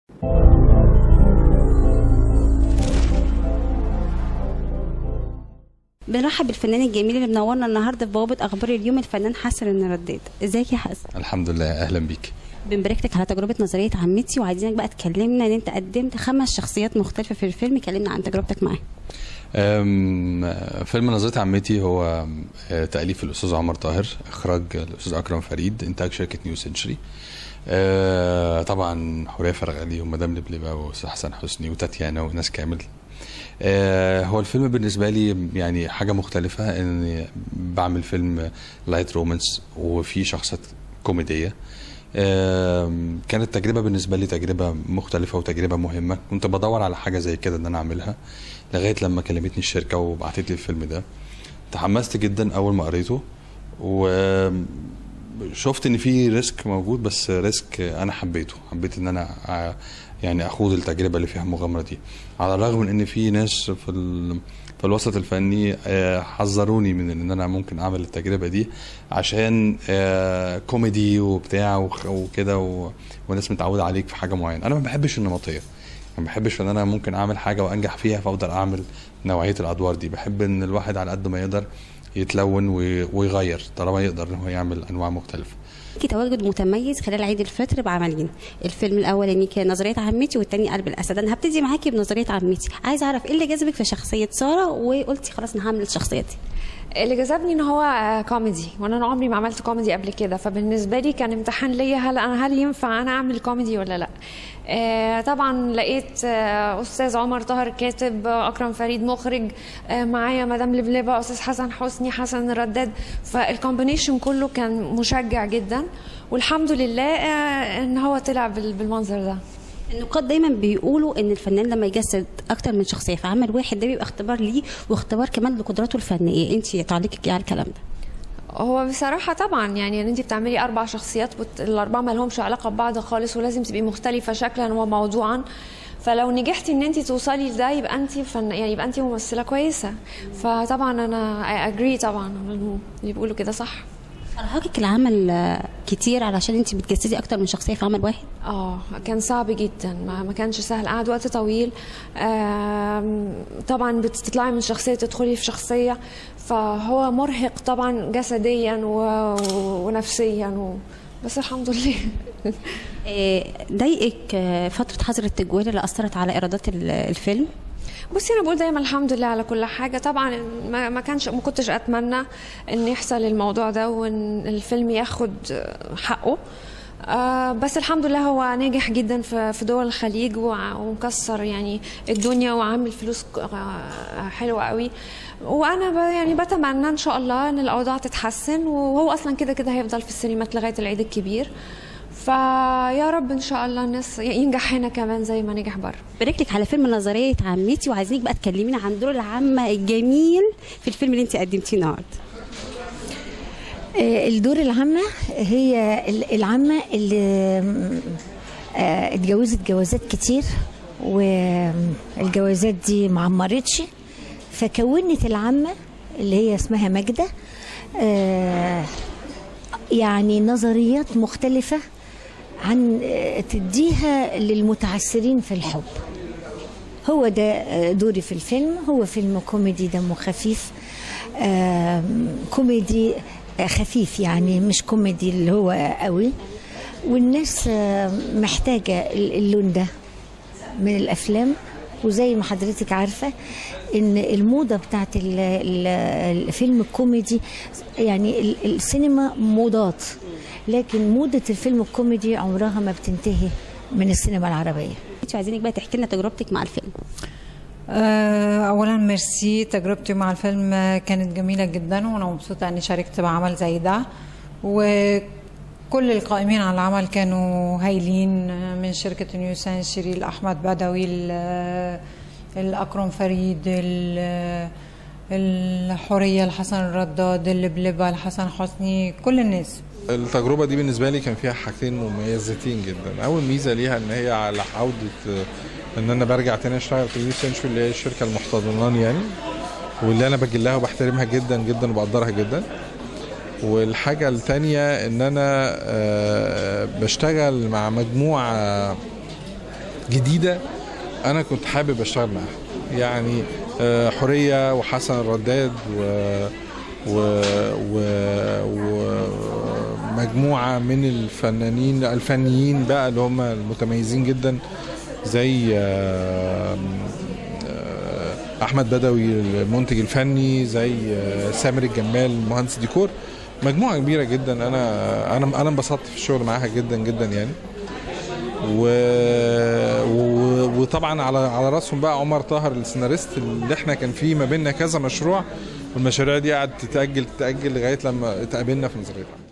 بنرحب بالفنان الجميل اللي منورنا النهارده في بوابه اخبار اليوم الفنان حسن الرداد ازيك يا حسن الحمد لله اهلا بيك بنبارك لك على تجربه نظريه عمتي وعايزينك بقى تكلمنا ان انت قدمت خمس شخصيات مختلفه في الفيلم كلمنا عن تجربتك معاه أم، فيلم نظرة عمتي هو آه، تأليف الأستاذ عمر طاهر إخراج الأستاذ أكرم فريد إنتاج شركة نيو سنشري آه، طبعا حورية فرغلي ومدام لبلبة وأستاذ حسن حسني وتاتيانا وناس كامل آه، هو الفيلم بالنسبة لي يعني حاجة مختلفة إني بعمل فيلم لايت رومانس وفيه شخصيات كوميدية آم، كانت تجربة بالنسبة لي تجربة مختلفة وتجربة مهمة كنت بدور على حاجة زي كده إن أنا أعملها لغاية لما كلمتني الشركة وبعتت لي الفيلم ده تحمست جدا أول ما قريته وشفت إن في ريسك موجود بس ريسك أنا حبيته حبيت إن أنا ع- يعني أخوض التجربة اللي فيها المغامرة دي على الرغم من إن في ناس في ال... في الوسط الفني آه، حذروني من ان انا ممكن اعمل التجربه دي عشان آه، كوميدي وبتاع وخ- وكده و- وناس متعوده عليك في حاجه معينه انا ما بحبش النمطيه ما بحبش ان انا ممكن اعمل حاجه وانجح فيها فافضل اعمل نوعيه الادوار دي بحب ان الواحد على قد ما يقدر يتلون وي- ويغير طالما يقدر ان هو يعمل انواع مختلفه ليكي تواجد متميز خلال عيد الفطر بعملين الفيلم الاولاني كان نظريه عمتي والتاني قلب الاسد انا هبتدي معاكي بنظريه عمتي عايزه اعرف ايه اللي جذبك في شخصيه ساره وقلتي خلاص انا هعمل الشخصيه دي اللي جذبني ان هو آه، كوميدي وانا عمري ما عملت كوميدي قبل كده فبالنسبه لي كان امتحان ليا هل انا هل ينفع انا اعمل كوميدي ولا لا آه، طبعا لقيت آه، استاذ عمر طاهر كاتب آه، اكرم فريد مخرج آه، معايا مدام لبلبه استاذ حسن حسني حسن رداد فالكومبينيشن كله كان مشجع جدا والحمد لله آه، ان هو طلع بال- بالمنظر ده النقاد دايما بيقولوا ان الفنان لما يجسد اكتر من شخصيه في عمل واحد ده بيبقى اختبار ليه واختبار كمان لقدراته الفنيه انت تعليقك ايه على الكلام ده هو بصراحة طبعا يعني ان انت بتعملي اربع شخصيات وت- الاربعة ما لهمش علاقة ببعض خالص ولازم تبقي مختلفة شكلا وموضوعا فلو نجحتي ان انت توصلي لده يبقى انت فن يعني يبقى انت ممثلة كويسة فطبعا انا I agree طبعا اللي بيقولوا كده صح ارهقك العمل آه، كتير علشان انت بتجسدي اكتر من شخصيه في عمل واحد اه كان صعب جدا ما, ما كانش سهل قعد وقت طويل آم، طبعا بتطلعي من شخصيه تدخلي في شخصيه فهو مرهق طبعا جسديا و... ونفسيا و... بس الحمد لله آه، ضايقك آه، فتره حظر التجوال اللي اثرت على ايرادات ال- الفيلم بصي انا بقول دايما الحمد لله على كل حاجه طبعا ما ما كانش ما كنتش اتمنى ان يحصل الموضوع ده وان الفيلم ياخد حقه آه بس الحمد لله هو ناجح جدا في في دول الخليج وع- ومكسر يعني الدنيا وعامل فلوس ك- آه، حلوه قوي وانا ب يعني بتمنى ان شاء الله ان الاوضاع تتحسن وهو اصلا كده كده هيفضل في السينمات لغايه العيد الكبير فيا رب ان شاء الله الناس ينجح هنا كمان زي ما نجح بره بارك لك على فيلم نظريه عمتي وعايزينك بقى تكلمينا عن دور العامه الجميل في الفيلم اللي انت قدمتيه النهارده آه، الدور العامة هي ال- العامة اللي آه، اتجوزت جوازات كتير والجوازات دي معمرتش فكونت العامة اللي هي اسمها ماجدة آه، يعني نظريات مختلفة عن آه، تديها للمتعسرين في الحب هو ده آه، دوري في الفيلم هو فيلم كوميدي دمه خفيف آم، كوميدي آه، خفيف يعني مش كوميدي اللي هو قوي والناس آه، محتاجة ال- اللون ده من الأفلام وزي ما حضرتك عارفة إن الموضة بتاعت ال- ال- الفيلم الكوميدي يعني ال- السينما موضات لكن موضة الفيلم الكوميدي عمرها ما بتنتهي من السينما العربية انت عايزينك بقى تحكي لنا تجربتك مع الفيلم آه، اولا ميرسي تجربتي مع الفيلم آه، كانت جميله جدا وانا مبسوطه اني شاركت بعمل زي ده وكل القائمين على العمل كانوا هايلين آه، من شركه نيو سنشري الاحمد بدوي ال- الاكرم فريد ال- الحوريه الحسن الرداد اللبلبه الحسن حسني كل الناس التجربة دي بالنسبة لي كان فيها حاجتين مميزتين جدا أول ميزة ليها إن هي على عودة آه، إن أنا برجع تاني أشتغل في نيو سنشري اللي هي الشركة المحتضناني يعني واللي أنا بجلها وبحترمها جدا جدا وبقدرها جدا والحاجة التانية إن أنا آه، بشتغل مع مجموعة جديده انا كنت حابب اشتغل معاها يعني آه، حوريه وحسن الرداد و و و ومجموعه من الفنانين الفنيين بقى اللي هم المتميزين جدا زي آه، آه، احمد بدوي المنتج الفني زي آه، سامر الجمال مهندس ديكور مجموعه كبيره جدا انا انا انا انبسطت في الشغل معاها جدا جدا يعني و... و... وطبعا على على راسهم بقى عمر طاهر السيناريست اللي احنا كان في ما بيننا كذا مشروع والمشاريع دي قعدت تتاجل تتاجل لغايه لما اتقابلنا في نظريه العمل.